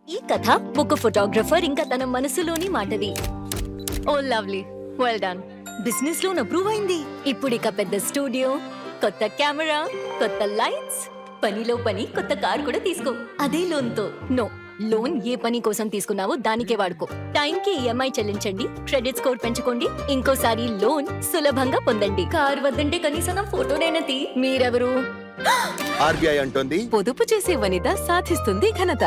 ఈ కథ ఒక ఫోటోగ్రఫర్ ఇంకా తన మనసులోని మాటది ఓ lovely well done business loan approve అయింది ఇప్పుడు ఇక పెద్ద స్టూడియో కొత్త కెమెరా కొత్త లైట్స్ పనిలో పని కొత్త కార్ కూడా తీసుకో అదే లోన్ తో నో లోన్ ఏ పని కోసం తీసుకున్నావో దానికే వాడుకో టైం కి ఈఎంఐ చెల్లించండి క్రెడిట్ స్కోర్ పెంచుకోండి ఇంకోసారి లోన్ సులభంగా పొందండి కార్ వద్దంటే కనీసం నా ఫోటోనైనా తీ మీరెవరు ఆర్బీఐ అంటోంది పొదుపు చేసే వనిత సాధిస్తుంది ఘనత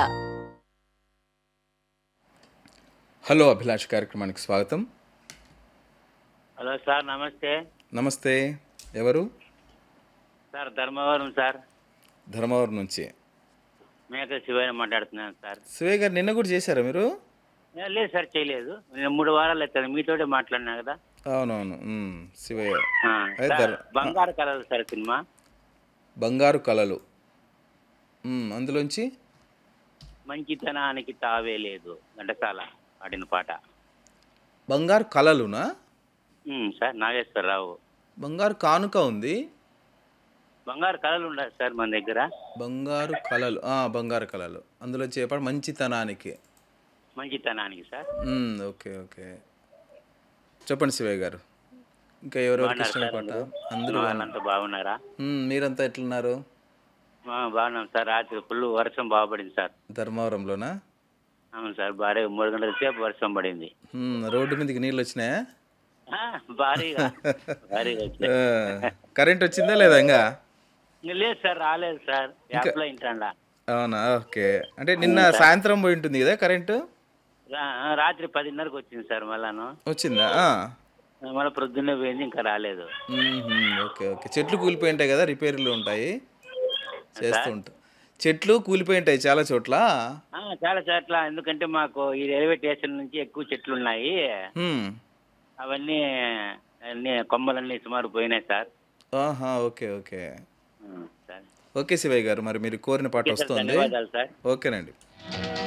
హలో అభిలాష్ కార్యక్రమానికి స్వాగతం హలో సార్ నమస్తే నమస్తే ఎవరు సార్ ధర్మవరం సార్ ధర్మవరం నుంచి మేక శివయ్య మాట్లాడుతున్నాను సార్ శివయ్య గారు నిన్న కూడా చేశారా మీరు ఏ, లేదు సార్ చేయలేదు నేను మూడు వారాలు అవుతుంది మీతోటే మాట్లాడినా కదా అవునవును ఉమ్, శివయ్య ఆ, అయితే సార్, ధర్- బంగారు కలర్ సార్ సినిమా బంగారు కళలు ఉమ్, అందులోంచి మంచితనానికి తావే లేదు ఘంటసాల పాడిన పాట బంగారు కళలునా ఉమ్, సార్ నాగేశ్వరరావు బంగారు కానుక ఉంది బంగారు కళలు ఉండదు సార్ మన దగ్గర బంగారు కళలు ఆ, బంగారు కళలు అందులో చేపడ మంచితనానికి మంచితనానికి సార్ ఉమ్, ఓకే ఓకే చెప్పండి శివయ్య గారు ఇంకా ఎవరెవరికి బాగున్నారు ఇష్టమైన సార్ పాట అందరూ? అందరూ వాళ్ళంతా బాగున్నారా ఉమ్, మీరంతా ఎట్లున్నారు ఆ, బాగున్నాం సార్ రాత్రి ఫుల్ వర్షం బాగా పడింది సార్ ధర్మవరంలోనా అవును సార్ భారీ మూడు గంటల సేపు వర్షం పడింది ఉమ్, రోడ్డు మీదకి నీళ్ళు వచ్చినాయా ఆ, భారీగా భారీగా వచ్చాయి ఆ, కరెంట్ వచ్చిందా లేదా ఇంకా ఇంకా లేదు సార్ రాలేదు సార్ యాప్లో ఇంటండా అవునా ఓకే అంటే నిన్న సాయంత్రం పోయి ఉంటుంది కదా కరెంటు రా- రాత్రి పదిన్నరకు వచ్చింది సార్ మళ్ళాను వచ్చిందా ఆ. మళ్ళీ ప్రొద్దున్నే పోయింది ఇంకా రాలేదు మ్మ్హ్మ్. ఓకే ఓకే చెట్లు కూలిపోయి ఉంటాయి కదా రిపేర్లు ఉంటాయి చేస్తూ ఉంటాం చెట్లు కూలిపోయి ఉంటాయి చాలా చోట్ల ఆ, చాలా చోట్ల ఎందుకంటే మాకు ఈ రైల్వే స్టేషన్ నుంచి ఎక్కువ చెట్లు ఉన్నాయి మ్మ్. అవన్నీ అన్ని కొమ్మలన్నీ సుమారు పోయినాయి సార్ ఆహా ఓకే ఓకే ఉం, సరే ఓకే శివయ్య గారు మరి మీరు కోరిన పాట ఓకే సార్, వస్తుంది ధన్యవాదాలు సార్ ఓకేనండి